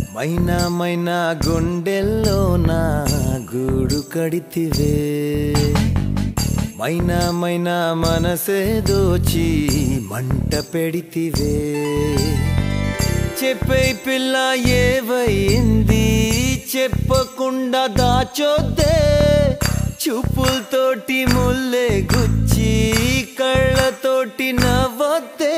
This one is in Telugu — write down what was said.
మైనా మైనా గుండెల్లో నా గూడు కడితివే మైనా మైనా మనసే దోచి మంట పెడితివే చెప్పే పిల్ల ఏవయింది చెప్పకుండా దాచొద్దే చూపులతోటి ముల్లే గుచ్చి కళ్ళతోటి నవ్వొద్దే